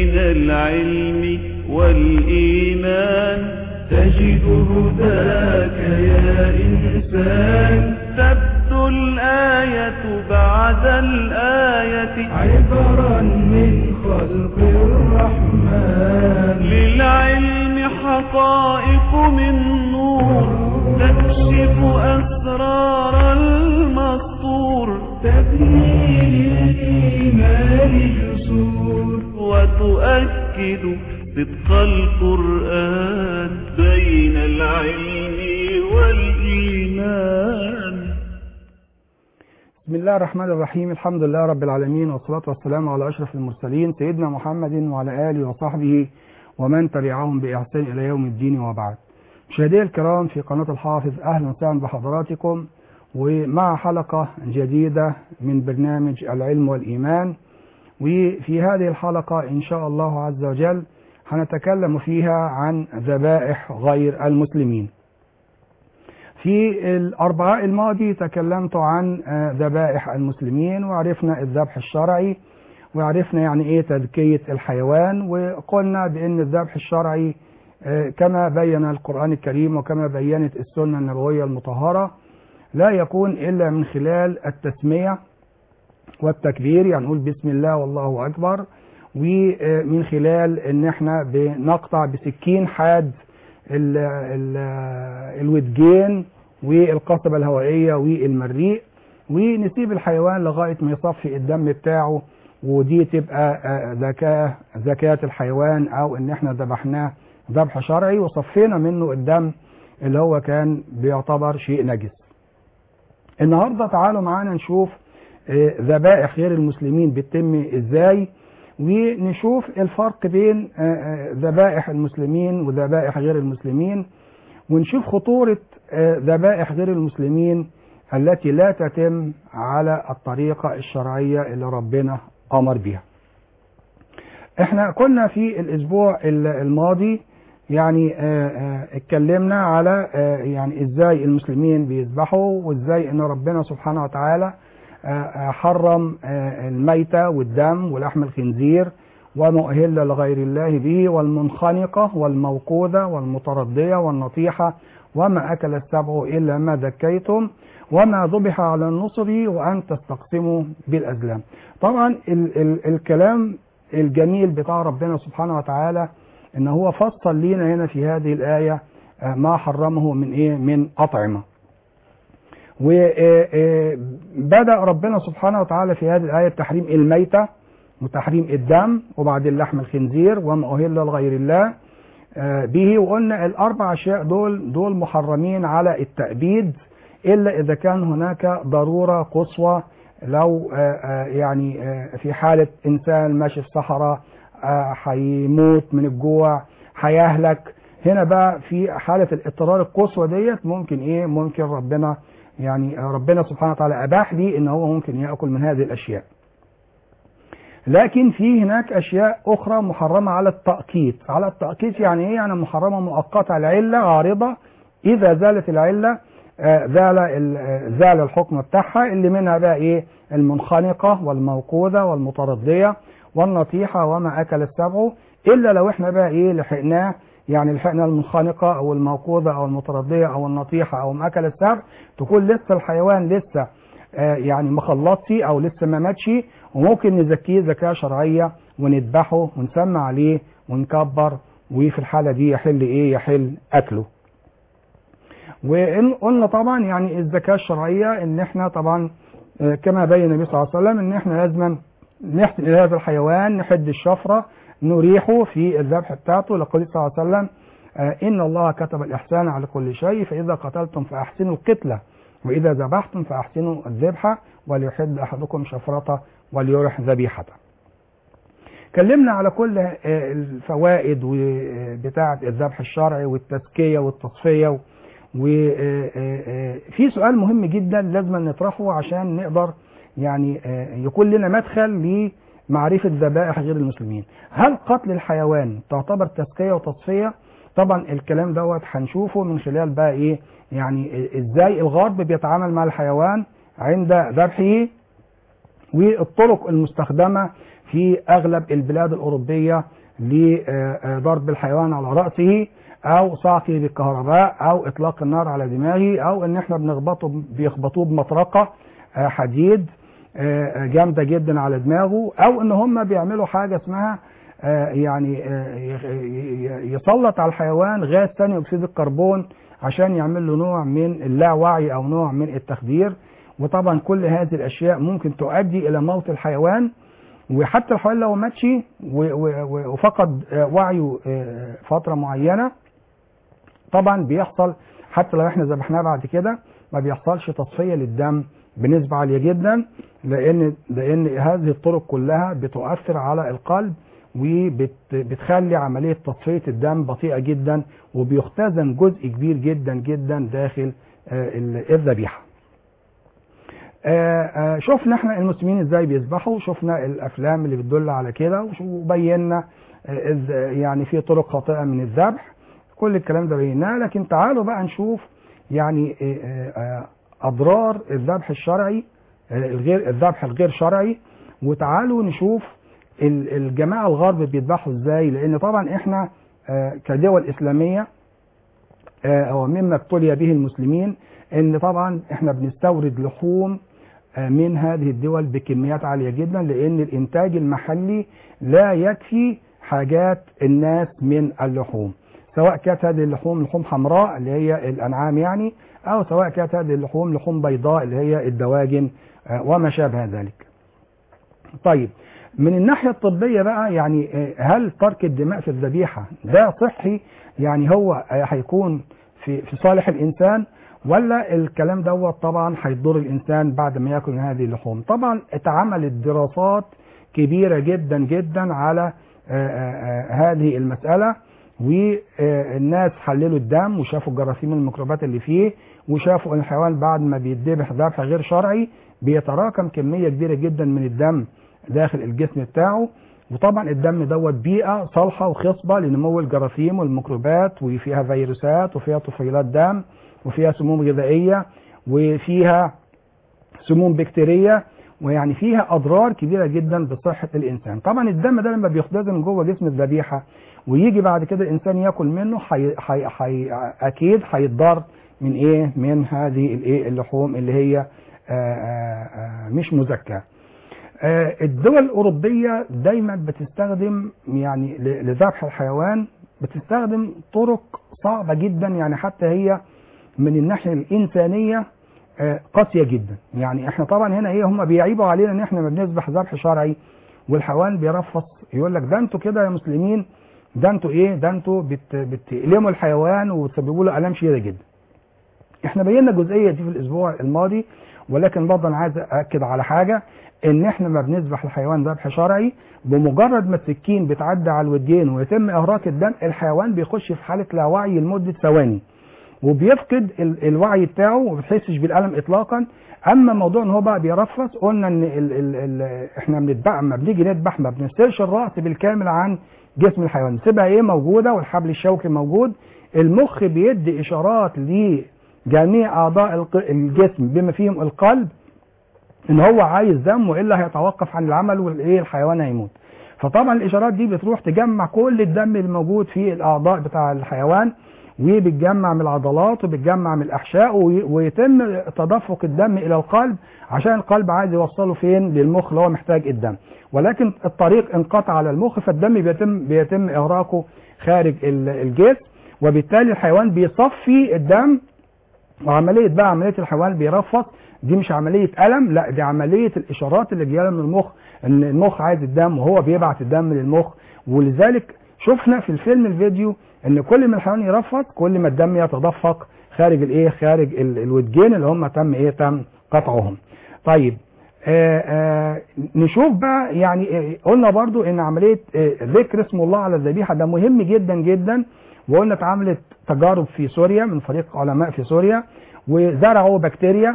بين العلم والإيمان تجد هداك يا إنسان تبدو الآية بعد الآية عبرا من خلق الرحمن للعلم حقائق من نور تكشف أسرار المسطور تبني للإيمان جسور وتؤكد صدق القرآن بين العلم والإيمان بسم الله الرحمن الرحيم الحمد لله رب العالمين والصلاة والسلام على أشرف المرسلين سيدنا محمد وعلى آله وصحبه ومن تبعهم بإحسان إلى يوم الدين وبعد مشاهدي الكرام في قناة الحافظ أهلا وسهلا بحضراتكم ومع حلقة جديدة من برنامج العلم والإيمان وفي هذه الحلقة إن شاء الله عز وجل هنتكلم فيها عن ذبائح غير المسلمين في الأربعاء الماضي تكلمت عن ذبائح المسلمين وعرفنا الذبح الشرعي وعرفنا يعني ايه تذكية الحيوان وقلنا بان الذبح الشرعي كما بين القرآن الكريم وكما بينت السنة النبوية المطهرة لا يكون إلا من خلال التسمية والتكبير يعني نقول بسم الله والله أكبر ومن خلال ان احنا بنقطع بسكين حاد ال ال الودجين والقصبة الهوائية والمريء ونسيب الحيوان لغاية ما يصفي الدم بتاعه ودي تبقى زكاة زكاة الحيوان او ان احنا ذبحناه ذبح شرعي وصفينا منه الدم اللي هو كان بيعتبر شيء نجس النهاردة تعالوا معانا نشوف ذبائح غير المسلمين بتتم ازاي ونشوف الفرق بين ذبائح المسلمين وذبائح غير المسلمين ونشوف خطورة ذبائح غير المسلمين التي لا تتم على الطريقة الشرعية اللي ربنا أمر بها احنا كنا في الاسبوع الماضي يعني اتكلمنا على يعني ازاي المسلمين بيذبحوا وازاي ان ربنا سبحانه وتعالى حرم الميتة والدم ولحم الخنزير وما أهل لغير الله به والمنخنقة والموقوذة والمتردية والنطيحة وما أكل السبع إلا ما ذكيتم وما ذبح على النصب وأن تستقسموا بالأزلام طبعا ال ال الكلام الجميل بتاع ربنا سبحانه وتعالى ان هو فصل لينا هنا في هذه الآية ما حرمه من ايه من أطعمة وبدأ ربنا سبحانه وتعالى في هذه الآية تحريم الميتة وتحريم الدم وبعدين لحم الخنزير وما أهل لغير الله به وقلنا الأربع أشياء دول دول محرمين على التأبيد إلا إذا كان هناك ضرورة قصوى لو يعني في حالة إنسان ماشي في صحراء هيموت من الجوع هيهلك هنا بقى في حالة الاضطرار القصوى ديت ممكن ايه ممكن ربنا يعني ربنا سبحانه وتعالى أباح لي إن هو ممكن يأكل من هذه الأشياء لكن في هناك أشياء أخرى محرمة على التأقيت على التأقيت يعني إيه يعني محرمة مؤقتة العلة عارضة إذا زالت العلة زال زال الحكم بتاعها اللي منها بقى إيه المنخنقة والموقوذة والمتردية والنطيحة وما أكل السبع إلا لو إحنا بقى إيه لحقناه يعني لحقنا المنخنقة أو الموقوذة أو المتردية أو النطيحة أو مأكل السبع تكون لسه الحيوان لسه آه يعني مخلطش أو لسه ما ماتش وممكن نزكيه زكاة شرعية ونذبحه ونسمى عليه ونكبر وفي الحالة دي يحل إيه يحل أكله وقلنا طبعا يعني الزكاة الشرعية إن إحنا طبعا آه كما بين النبي صلى الله عليه وسلم إن إحنا لازم نحسن إلى هذا الحيوان نحد الشفرة نريحه في الذبح بتاعته لقول صلى الله عليه وسلم إن الله كتب الإحسان على كل شيء فإذا قتلتم فأحسنوا القتلة وإذا ذبحتم فأحسنوا الذبحة وليحد أحدكم شفرته وليرح ذبيحته كلمنا على كل الفوائد بتاعة الذبح الشرعي والتزكية والتصفية وفي سؤال مهم جدا لازم نطرحه عشان نقدر يعني يكون لنا مدخل لمعرفة ذبائح غير المسلمين هل قتل الحيوان تعتبر تزكية وتصفية طبعا الكلام دوت هنشوفه من خلال بقى ايه يعني ازاي الغرب بيتعامل مع الحيوان عند ذبحه والطرق المستخدمة في اغلب البلاد الاوروبية لضرب الحيوان على رأسه او صعقه بالكهرباء او اطلاق النار على دماغه او ان احنا بنخبطه بيخبطوه بمطرقة آه، حديد آه، جامدة جدا على دماغه او ان هم بيعملوا حاجة اسمها آه، يعني آه، ي- ي- يسلط على الحيوان غاز ثاني اكسيد الكربون عشان يعمل له نوع من اللاوعي او نوع من التخدير وطبعا كل هذه الاشياء ممكن تؤدي الى موت الحيوان وحتى الحيوان لو ماتش و- و- و- وفقد آه، وعيه آه، فتره معينه طبعا بيحصل حتى لو احنا ذبحناه بعد كده ما بيحصلش تصفيه للدم بنسبه عاليه جدا لان لان هذه الطرق كلها بتؤثر على القلب وبتخلي عمليه تصفيه الدم بطيئه جدا وبيختزن جزء كبير جدا جدا داخل آه، ال- الذبيحه. آه، آه، شفنا احنا المسلمين ازاي بيذبحوا شفنا الافلام اللي بتدل على كده وش- وبينا آه، إز- يعني في طرق خاطئه من الذبح كل الكلام ده بيناه لكن تعالوا بقى نشوف يعني آه، آه، اضرار الذبح الشرعي آه، الغير الذبح الغير شرعي وتعالوا نشوف ال- الجماعه الغرب بيذبحوا ازاي لان طبعا احنا آه، كدول اسلاميه آه، او مما ابتلي به المسلمين ان طبعا احنا بنستورد لحوم آه، من هذه الدول بكميات عاليه جدا لان الانتاج المحلي لا يكفي حاجات الناس من اللحوم سواء كانت هذه اللحوم لحوم حمراء اللي هي الانعام يعني او سواء كانت هذه اللحوم لحوم بيضاء اللي هي الدواجن آه، وما شابه ذلك. طيب من الناحيه الطبيه بقى يعني آه، هل ترك الدماء في الذبيحه ده صحي يعني هو آه، هيكون في في صالح الانسان ولا الكلام دوت طبعا هيضر الانسان بعد ما ياكل من هذه اللحوم طبعا اتعملت دراسات كبيره جدا جدا على آه، آه، آه، هذه المساله والناس حللوا الدم وشافوا الجراثيم الميكروبات اللي فيه وشافوا ان الحيوان بعد ما بيتذبح ذبح غير شرعي بيتراكم كميه كبيره جدا من الدم داخل الجسم بتاعه وطبعا الدم دوت بيئه صالحه وخصبه لنمو الجراثيم والميكروبات وفيها فيروسات وفيها طفيلات دم وفيها سموم غذائيه وفيها سموم بكتيريه ويعني فيها اضرار كبيره جدا بصحه الانسان طبعا الدم ده لما بيختزن جوه جسم الذبيحه ويجي بعد كده الانسان ياكل منه حي حي حي اكيد هيتضر من ايه من هذه الايه اللحوم اللي هي آآ آآ مش مزكاه آه، الدول الأوروبية دايما بتستخدم يعني ل- لذبح الحيوان بتستخدم طرق صعبة جدا يعني حتى هي من الناحية الإنسانية آه، قاسية جدا يعني احنا طبعا هنا ايه هم بيعيبوا علينا ان احنا ما بنذبح ذبح شرعي والحيوان بيرفص يقول لك ده انتوا كده يا مسلمين ده انتوا ايه ده انتوا بت بتألموا الحيوان وتسببوا له الام شديده جدا احنا بينا الجزئيه دي في الاسبوع الماضي ولكن برضه انا عايز اكد على حاجه ان احنا ما بنذبح الحيوان ذبح شرعي بمجرد ما السكين بتعدي على الودين ويتم اهراق الدم الحيوان بيخش في حاله لا وعي لمده ثواني وبيفقد ال- الوعي بتاعه وما بتحسش بالالم اطلاقا اما موضوع ان هو بقى بيرفص قلنا ان ال ال ال احنا بنذبح اما بنيجي نذبح ما بنفصلش الراس بالكامل عن جسم الحيوان نسيبها ايه موجوده والحبل الشوكي موجود المخ بيدي اشارات لجميع اعضاء الق- الجسم بما فيهم القلب ان هو عايز دم والا هيتوقف عن العمل والايه الحيوان هيموت فطبعا الاشارات دي بتروح تجمع كل الدم الموجود في الاعضاء بتاع الحيوان وبتجمع من العضلات وبتجمع من الاحشاء وي- ويتم تدفق الدم الى القلب عشان القلب عايز يوصله فين للمخ اللي هو محتاج الدم ولكن الطريق انقطع على المخ فالدم بيتم بيتم اغراقه خارج ال- الجسم وبالتالي الحيوان بيصفي الدم وعمليه بقى عمليه الحيوان بيرفض دي مش عمليه الم لا دي عمليه الاشارات اللي جايه من المخ ان المخ عايز الدم وهو بيبعت الدم للمخ ولذلك شفنا في الفيلم الفيديو ان كل ما الحيوان يرفض كل ما الدم يتدفق خارج الايه خارج ال- الودجين اللي هم تم ايه تم قطعهم طيب آآ آآ نشوف بقى يعني آه، قلنا برضو ان عمليه آه، ذكر اسم الله على الذبيحه ده مهم جدا جدا وقلنا اتعملت تجارب في سوريا من فريق علماء في سوريا وزرعوا بكتيريا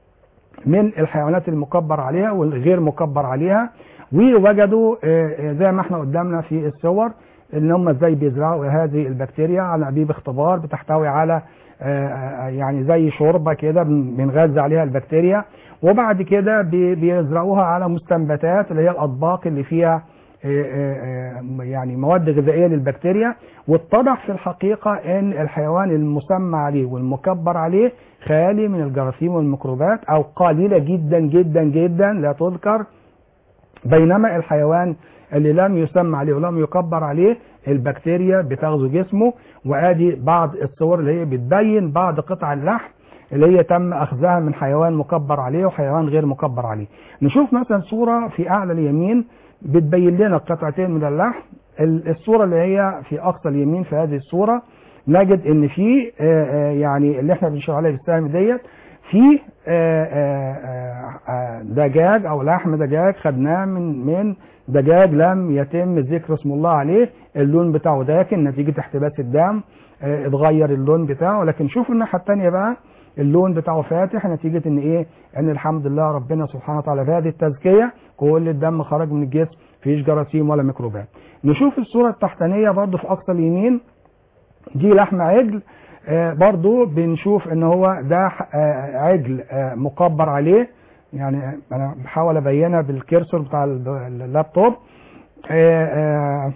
من الحيوانات المكبر عليها والغير مكبر عليها ووجدوا آه، آه، زي ما احنا قدامنا في الصور ان هم ازاي بيزرعوا هذه البكتيريا على انابيب اختبار بتحتوي على آه، آه، يعني زي شوربه كده بن- بنغذي عليها البكتيريا وبعد كده بي- بيزرعوها على مستنبتات اللي هي الاطباق اللي فيها آه، آه، آه، يعني مواد غذائيه للبكتيريا واتضح في الحقيقه ان الحيوان المسمى عليه والمكبر عليه خالي من الجراثيم والميكروبات او قليله جدا جدا جدا لا تذكر بينما الحيوان اللي لم يسمى عليه ولم يكبر عليه البكتيريا بتغزو جسمه وادي بعض الصور اللي هي بتبين بعض قطع اللحم اللي هي تم اخذها من حيوان مكبر عليه وحيوان غير مكبر عليه نشوف مثلا صورة في اعلى اليمين بتبين لنا قطعتين من اللحم ال- الصورة اللي هي في اقصى اليمين في هذه الصورة نجد ان في آه، آه، يعني اللي احنا بنشير عليها بالسهم ديت في آه، آه، آه، آه، دجاج او لحم دجاج خدناه من من دجاج لم يتم ذكر اسم الله عليه اللون بتاعه داكن نتيجة احتباس الدم آه، اتغير اللون بتاعه لكن شوفوا الناحية التانية بقى اللون بتاعه فاتح نتيجة ان ايه ان الحمد لله ربنا سبحانه وتعالى في هذه التزكية كل الدم خرج من الجسم فيش جراثيم ولا ميكروبات نشوف الصورة التحتانية برضو في اقصى اليمين دي لحم عجل آه، برضو بنشوف ان هو ده آه، عجل آه، مكبر عليه يعني انا بحاول ابينها بالكيرسور بتاع ال- اللابتوب آه، آه،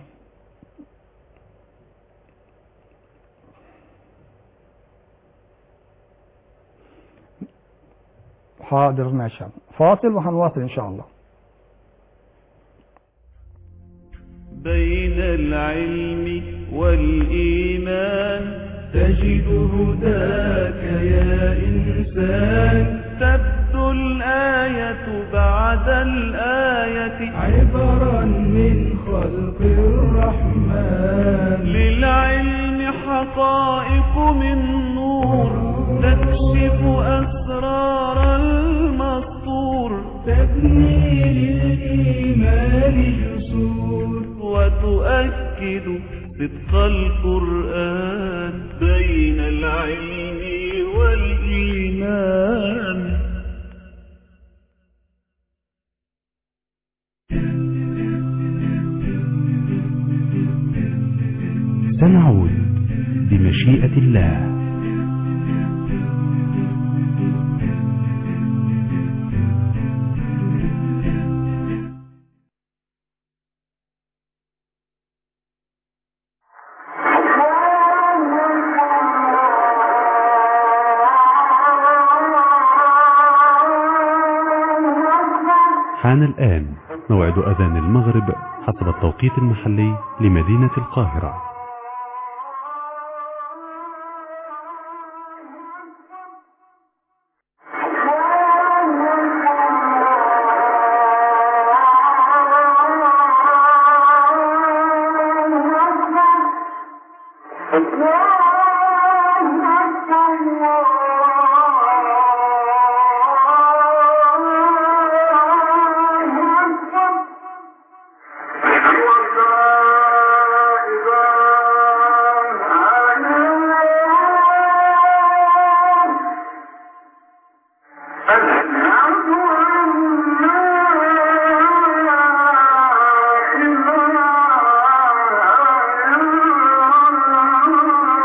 حاضر ماشي فاصل وهنواصل ان شاء الله بين العلم والإيمان تجد هداك يا إنسان تبدو الآية بعد الآية عبرا من خلق الرحمن للعلم حقائق من نور تكشف أسرار المسطور تبني للإيمان جسور وتؤكد صدق القرآن بين العلم والإيمان سنعود بمشيئة الله حان الآن موعد أذان المغرب حسب التوقيت المحلي لمدينة القاهرة أشهد أن لا إله إلا الله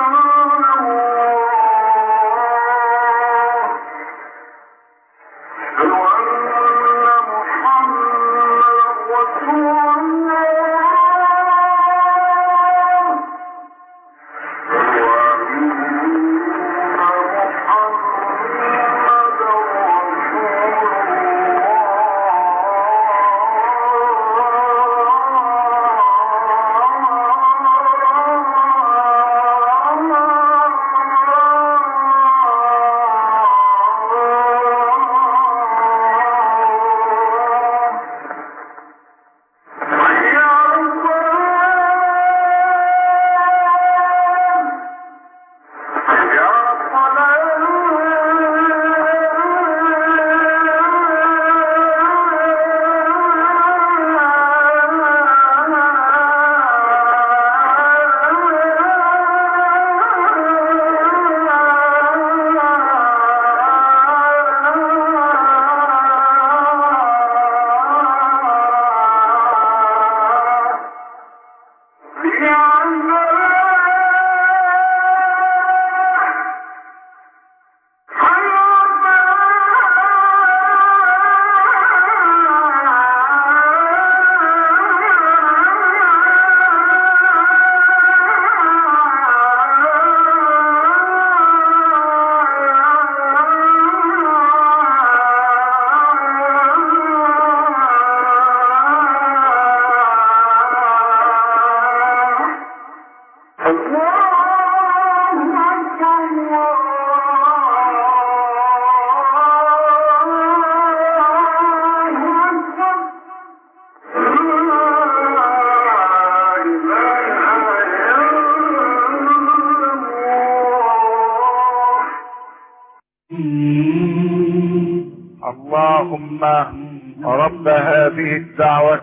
اللهم رب هذه الدعوة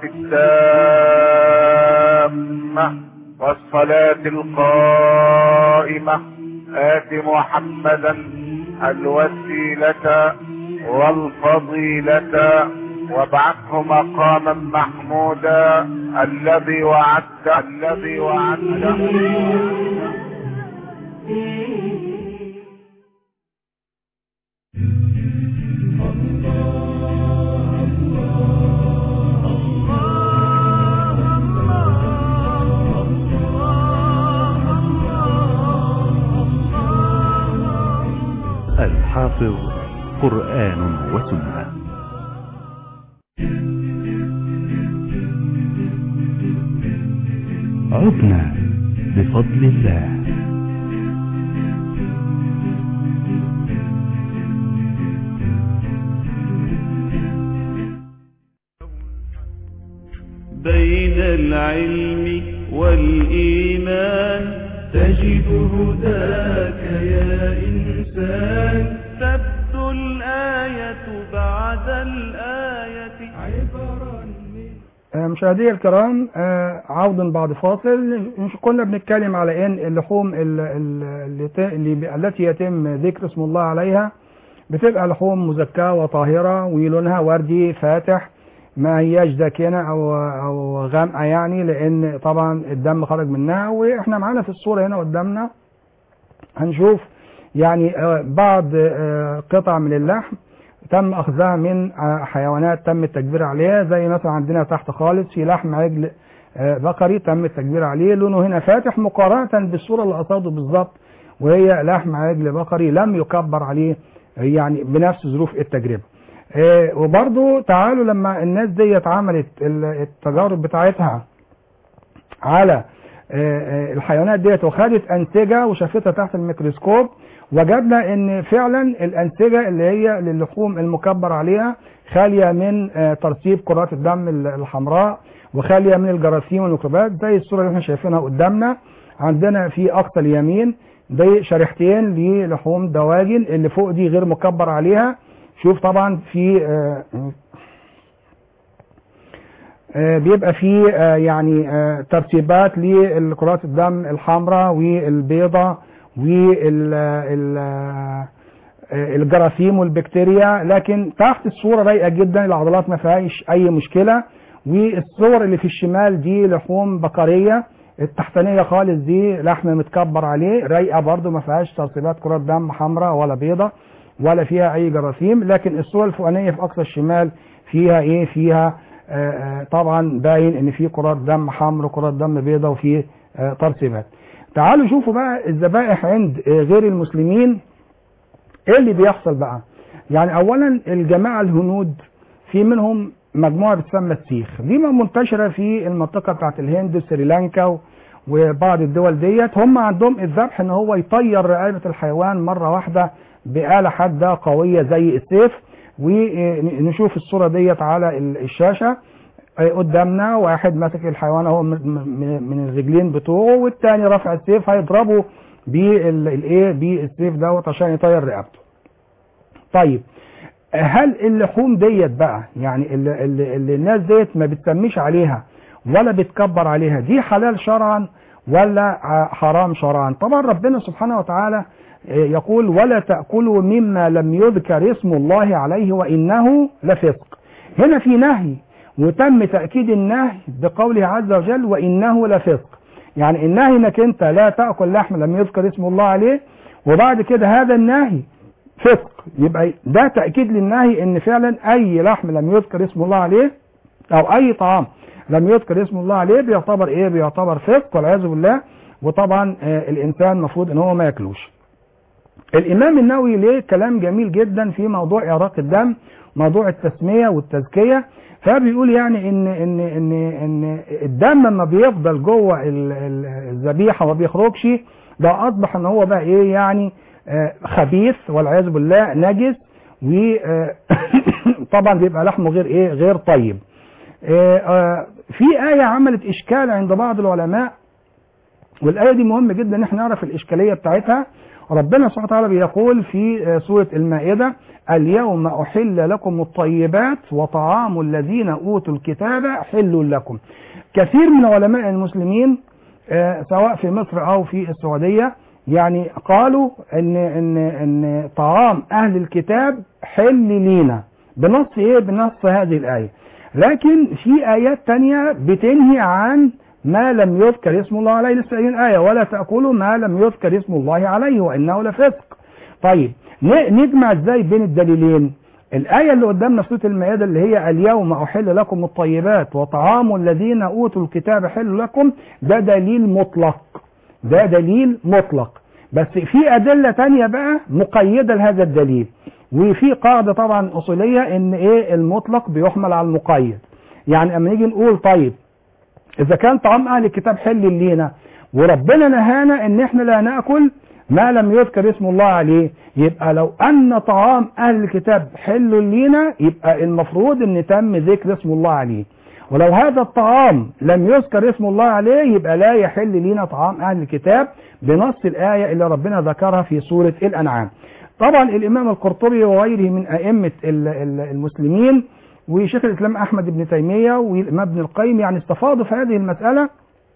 التامة والصلاة القائمة آت محمدا الوسيلة والفضيلة وابعثه مقاما محمودا الذي وعدت الذي وعدته الحافظ قرآن وسنة عدنا بفضل الله بين العلم والإيمان تجد هداك يا إنسان تبدو الآية بعد الآية عبرا من آه، مشاهدي الكرام آه، عودا بعد فاصل مش كنا بنتكلم على ان اللحوم ال- ال- اللي ت- اللي ب- التي يتم ذكر اسم الله عليها بتبقى لحوم مزكاة وطاهرة ولونها وردي فاتح ما هياش داكنة او او غامقة يعني لان طبعا الدم خرج منها واحنا معانا في الصورة هنا قدامنا هنشوف يعني آه، بعض آه، قطع من اللحم تم اخذها من آه، حيوانات تم التكبير عليها زي مثلا عندنا تحت خالص في لحم عجل آه، بقري تم التكبير عليه لونه هنا فاتح مقارنة بالصورة اللي قصاده بالظبط وهي لحم عجل بقري لم يكبر عليه يعني بنفس ظروف التجربة آه، وبرضو تعالوا لما الناس دي عملت ال- التجارب بتاعتها على آه، آه، الحيوانات ديت وخدت انسجه وشافتها تحت الميكروسكوب وجدنا ان فعلا الانسجه اللي هي للحوم المكبر عليها خاليه من آه، ترسيب كرات الدم ال- الحمراء وخاليه من الجراثيم والميكروبات زي الصوره اللي احنا شايفينها قدامنا عندنا في اقصى اليمين دي شريحتين للحوم دواجن اللي فوق دي غير مكبر عليها شوف طبعا في آه، آه، بيبقى فيه آه، يعني آه، ترتيبات لكرات الدم الحمراء والبيضاء وال ال- آه، الجراثيم والبكتيريا لكن تحت الصورة رايقة جدا العضلات ما فيهاش أي مشكلة والصور اللي في الشمال دي لحوم بقرية التحتانية خالص دي لحم متكبر عليه رايقة برضو ما فيهاش ترسيبات كرات دم حمراء ولا بيضة ولا فيها أي جراثيم لكن الصورة الفوقانية في أقصى الشمال فيها إيه فيها آه، آه، طبعا باين ان في كرات دم حمر وكرات دم بيضاء وفي آه، ترسيبات تعالوا شوفوا بقى الذبائح عند آه، غير المسلمين ايه اللي بيحصل بقى يعني اولا الجماعه الهنود في منهم مجموعه بتسمى السيخ دي ما منتشره في المنطقه بتاعت الهند وسريلانكا و- وبعض الدول ديت هم عندهم الذبح ان هو يطير رقبه الحيوان مره واحده بآلة حادة قوية زي السيف ونشوف الصورة ديت على ال- الشاشة آه، قدامنا واحد ماسك الحيوان اهو من- من من الرجلين بتوعه والتاني رافع السيف هيضربه بالايه بالسيف دوت عشان يطير رقبته. طيب هل اللحوم ديت بقى يعني اللي, اللي, اللي الناس ديت ما بتسميش عليها ولا بتكبر عليها دي حلال شرعا ولا ع- حرام شرعا طبعا ربنا سبحانه وتعالى آه، يقول ولا تأكلوا مما لم يذكر اسم الله عليه وإنه لفسق هنا في نهي وتم تأكيد النهي بقوله عز وجل وإنه لفسق يعني النهي انك انت لا تأكل لحم لم يذكر اسم الله عليه وبعد كده هذا النهي فسق يبقى ده تأكيد للنهي ان فعلا اي لحم لم يذكر اسم الله عليه او اي طعام لم يذكر اسم الله عليه بيعتبر ايه بيعتبر فسق والعياذ بالله وطبعا آه الانسان المفروض ان هو ما ياكلوش الامام النووي ليه كلام جميل جدا في موضوع اراق الدم موضوع التسميه والتزكيه فبيقول يعني ان ان ان ان الدم لما بيفضل جوه ال- ال- الذبيحه وما بيخرجش ده اصبح ان هو بقى ايه يعني آه، خبيث والعياذ بالله نجس وطبعا بيبقى لحمه غير ايه غير طيب آه، آه، في آية عملت إشكال عند بعض العلماء والآية دي مهم جدا إن احنا نعرف الإشكالية بتاعتها ربنا سبحانه وتعالى بيقول في آه، سورة المائدة اليوم أحل لكم الطيبات وطعام الذين أوتوا الكتاب حل لكم كثير من علماء المسلمين آه، سواء في مصر أو في السعودية يعني قالوا ان ان ان طعام اهل الكتاب حل لينا بنص ايه بنص هذه الايه لكن في ايات تانية بتنهي عن ما لم يذكر اسم الله عليه لسه قايلين ايه ولا تاكلوا ما لم يذكر اسم الله عليه وانه لفسق طيب ن- نجمع ازاي بين الدليلين الآية اللي قدامنا في سورة المائدة اللي هي اليوم أحل لكم الطيبات وطعام الذين أوتوا الكتاب حل لكم ده دليل مطلق ده دليل مطلق بس في أدلة تانية بقى مقيدة لهذا الدليل وفي قاعدة طبعا أصولية إن إيه المطلق بيحمل على المقيد يعني أما نيجي نقول طيب إذا كان طعام أهل الكتاب حل لينا وربنا نهانا إن إحنا لا نأكل ما لم يذكر اسم الله عليه يبقى لو أن طعام أهل الكتاب حل لينا يبقى المفروض إن تم ذكر اسم الله عليه ولو هذا الطعام لم يذكر اسم الله عليه يبقى لا يحل لينا طعام أهل الكتاب بنص الآية اللي ربنا ذكرها في سورة الأنعام طبعا الإمام القرطبي وغيره من أئمة ال- ال- المسلمين وشيخ الإسلام أحمد بن تيمية والإمام ابن القيم يعني استفاضوا في هذه المسألة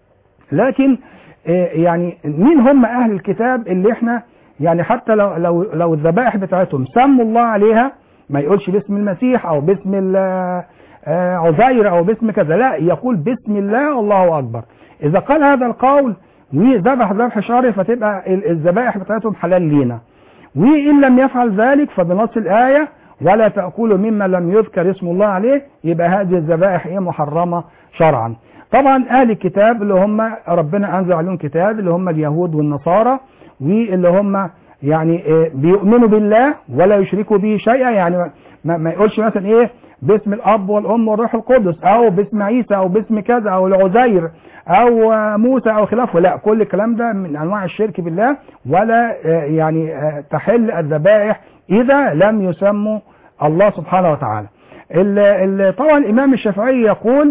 لكن آه، يعني مين هم أهل الكتاب اللي احنا يعني حتى لو لو لو الذبائح بتاعتهم سموا الله عليها ما يقولش باسم المسيح أو باسم ال- آه، عزير أو باسم كذا لا يقول بسم الله الله أكبر إذا قال هذا القول وذبح ذبح شرعي فتبقى ال- الذبائح بتاعتهم حلال لينا وإن لم يفعل ذلك فبنص الآية ولا تأكلوا مما لم يذكر اسم الله عليه يبقى هذه الذبائح ايه محرمة شرعا طبعا أهل الكتاب اللي هم ربنا أنزل عليهم كتاب اللي هم اليهود والنصارى واللي هم يعني إيه بيؤمنوا بالله ولا يشركوا به شيئا يعني ما, ما يقولش مثلا ايه باسم الاب والام والروح القدس او باسم عيسى او باسم كذا او العزير او آه، موسى او خلافه لا كل الكلام ده من انواع الشرك بالله ولا آه، يعني آه، تحل الذبائح اذا لم يسموا الله سبحانه وتعالى ال- ال- طبعا الامام الشافعي يقول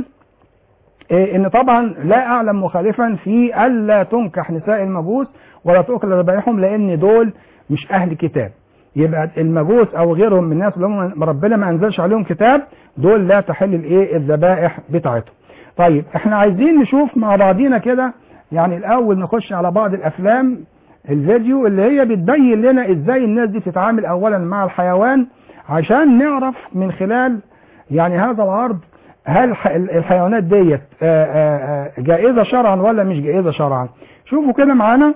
إيه ان طبعا لا اعلم مخالفا في الا تنكح نساء المجوس ولا تؤكل ذبائحهم لان دول مش اهل كتاب يبقى المجوس او غيرهم من الناس اللي هم ربنا ما انزلش عليهم كتاب دول لا تحل الايه الذبائح بتاعتهم طيب احنا عايزين نشوف مع بعضينا كده يعني الاول نخش على بعض الافلام الفيديو اللي هي بتبين لنا ازاي الناس دي بتتعامل اولا مع الحيوان عشان نعرف من خلال يعني هذا العرض هل ح- الحيوانات ديت آه، آه، آه، جائزة شرعا ولا مش جائزة شرعا شوفوا كده معانا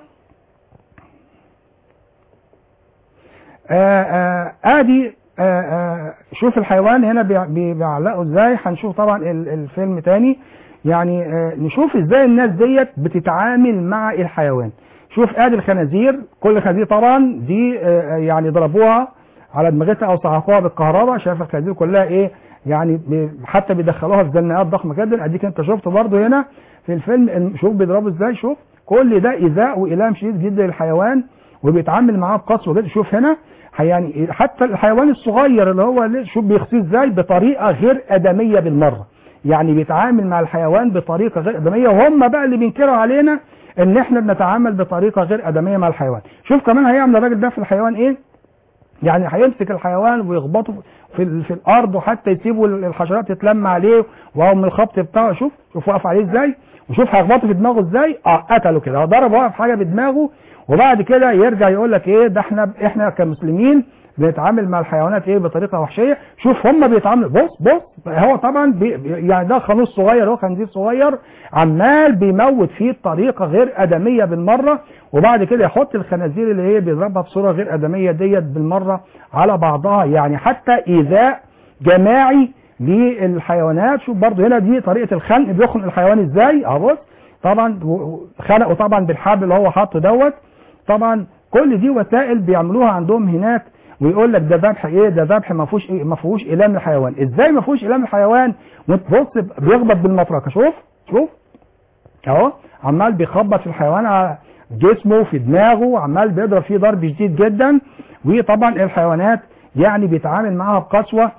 آه، آه، ادي آه، آه، شوف الحيوان هنا بيع- بي- بيعلقوا ازاي هنشوف طبعا ال- الفيلم تاني يعني آه، نشوف ازاي الناس ديت بتتعامل مع الحيوان شوف ادي الخنازير كل خنزير طبعا دي آه، آه، يعني ضربوها على دماغتها او صعقوها بالكهرباء شايف الخنازير كلها ايه يعني ب- حتى بيدخلوها في زنقات ضخمه جدا اديك انت شفت برضو هنا في الفيلم إن- شوف بيضربوا ازاي شوف كل ده ايذاء والام شديد جدا للحيوان وبيتعامل معاه بقسوه جدا شوف هنا يعني حتى الحيوان الصغير اللي هو اللي- شوف بيخصيه ازاي بطريقه غير ادميه بالمره يعني بيتعامل مع الحيوان بطريقه غير ادميه وهم بقى اللي بينكروا علينا ان احنا بنتعامل بطريقه غير ادميه مع الحيوان شوف كمان هيعمل الراجل ده في الحيوان ايه يعني هيمسك الحيوان ويخبطه في ال- في الارض وحتى يسيبوا ال- الحشرات تتلم عليه وهو من الخبط بتاعه شوف شوف واقف عليه ازاي وشوف هيخبطه في دماغه ازاي اه قتله كده هو ضرب واقف حاجه بدماغه وبعد كده يرجع يقول لك ايه ده احنا احنا كمسلمين بنتعامل مع الحيوانات ايه بطريقه وحشيه شوف هم بيتعاملوا بص بص هو طبعا بي يعني ده خنوص صغير هو خنزير صغير عمال بيموت فيه بطريقه غير ادميه بالمره وبعد كده يحط الخنازير اللي هي بيضربها بصوره غير ادميه ديت بالمره على بعضها يعني حتى ايذاء جماعي للحيوانات شوف برضو هنا دي طريقه الخنق بيخنق الحيوان ازاي اهو بص طبعا و- و- خنقه طبعا بالحبل اللي هو حاطه دوت طبعا كل دي وسائل بيعملوها عندهم هناك ويقول لك ده ذبح ايه ده ذبح ما فيهوش إيه؟ ما فيهوش الام الحيوان ازاي ما فيهوش الام الحيوان وتبص بيخبط بالمطرقه شوف شوف اهو عمال بيخبط في الحيوان على جسمه في دماغه عمال بيضرب فيه ضرب شديد جدا وطبعا الحيوانات يعني بيتعامل معاها بقسوه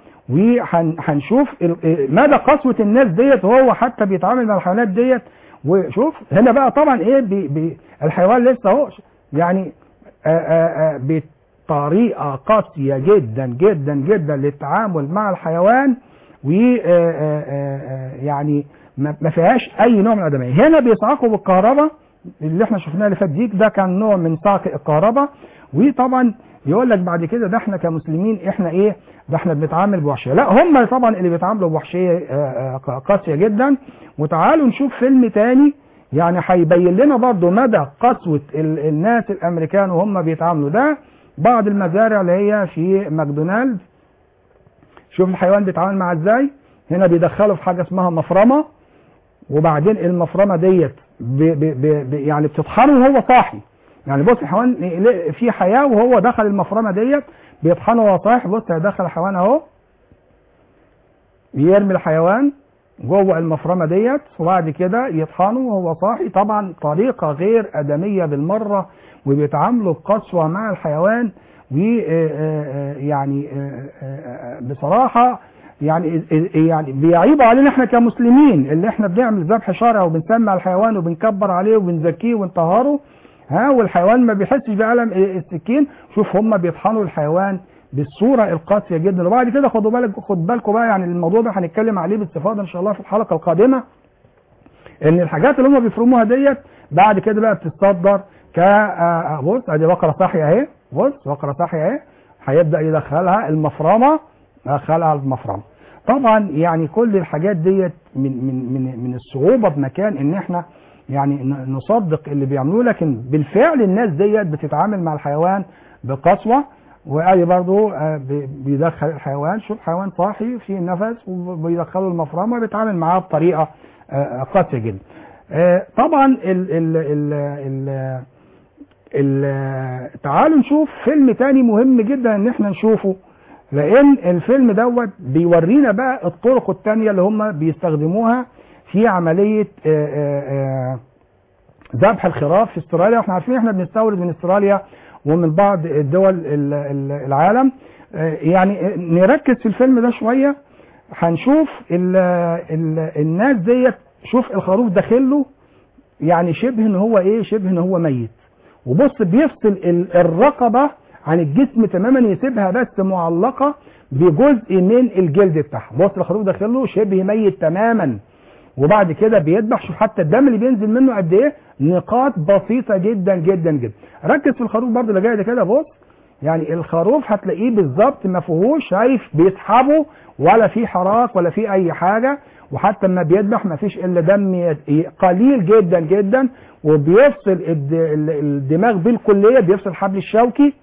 وهنشوف مدى قسوه الناس ديت وهو حتى بيتعامل مع الحيوانات ديت وشوف هنا بقى طبعا ايه بي بي الحيوان لسه اهو يعني آه، آه، آه، بطريقة قاسية جدا جدا جدا للتعامل مع الحيوان و آه، آه، آه، يعني ما ما فيهاش اي نوع من الادميه هنا بيصعقوا بالكهرباء اللي احنا شفناه اللي فات ديك ده كان نوع من صعق الكهرباء وطبعا يقول لك بعد كده ده احنا كمسلمين احنا ايه ده احنا بنتعامل بوحشيه لا هم طبعا اللي بيتعاملوا بوحشيه آه، آه، قاسيه جدا وتعالوا نشوف فيلم تاني يعني هيبين لنا برضو مدى قسوه ال- الناس الامريكان وهم بيتعاملوا ده بعض المزارع اللي هي في ماكدونالد شوف الحيوان بيتعامل معاه ازاي هنا بيدخله في حاجه اسمها مفرمه وبعدين المفرمه ديت ب ب ب ب يعني بتطحنه وهو صاحي يعني بص الحيوان ل- في حياه وهو دخل المفرمه ديت بيطحنه وهو صاحي بص هيدخل الحيوان اهو يرمي الحيوان جوه المفرمه ديت وبعد كده يطحنه وهو صاحي طبعا طريقه غير ادميه بالمره وبيتعاملوا بقسوه مع الحيوان ويعني بصراحه يعني يعني بيعيبوا علينا احنا كمسلمين اللي احنا بنعمل ذبح شرعي وبنسمع الحيوان وبنكبر عليه وبنزكيه ونطهره ها والحيوان ما بيحسش بألم السكين شوف هم بيطحنوا الحيوان بالصوره القاسيه جدا وبعد كده خدوا بالك خد بالكم بقى يعني الموضوع ده هنتكلم عليه باستفاضه ان شاء الله في الحلقه القادمه ان الحاجات اللي هم بيفرموها ديت بعد كده بقى بتتصدر ك آه، آه، بص ادي بقره صاحيه اهي بص بقره صاحيه اهي هيبدا يدخلها المفرمه دخلها المفرمه طبعا يعني كل الحاجات ديت من من من من الصعوبه بمكان ان احنا يعني ن- نصدق اللي بيعملوه لكن بالفعل الناس ديت بتتعامل مع الحيوان بقسوه وادي برضو آه، بي- بيدخل الحيوان شوف حيوان صاحي فيه نفس وبيدخله المفرمه بيتعامل معاه بطريقه آه، قاسيه جدا آه، طبعا ال ال ال ال ال تعالوا نشوف فيلم تاني مهم جدا ان احنا نشوفه لان الفيلم دوت بيورينا بقى الطرق التانية اللي هم بيستخدموها في عملية آه، آه، آه، ذبح الخراف في استراليا واحنا عارفين احنا بنستورد من استراليا ومن بعض الدول ال- ال- العالم آه، يعني نركز في الفيلم ده شوية هنشوف ال ال الناس ديت شوف الخروف داخله يعني شبه ان هو ايه شبه ان هو ميت وبص بيفصل ال- الرقبة عن الجسم تماما يسيبها بس معلقة بجزء من الجلد بتاعها بص الخروف داخله شبه ميت تماما وبعد كده بيذبح شوف حتى الدم اللي بينزل منه قد ايه نقاط بسيطة جدا جدا جدا ركز في الخروف برضه اللي جاي ده كده بص يعني الخروف هتلاقيه بالظبط ما فيهوش شايف بيسحبه ولا في حراك ولا في اي حاجه وحتى لما بيذبح ما فيش الا دم ي- قليل جدا جدا وبيفصل الد- ال- الدماغ بالكليه بيفصل الحبل الشوكي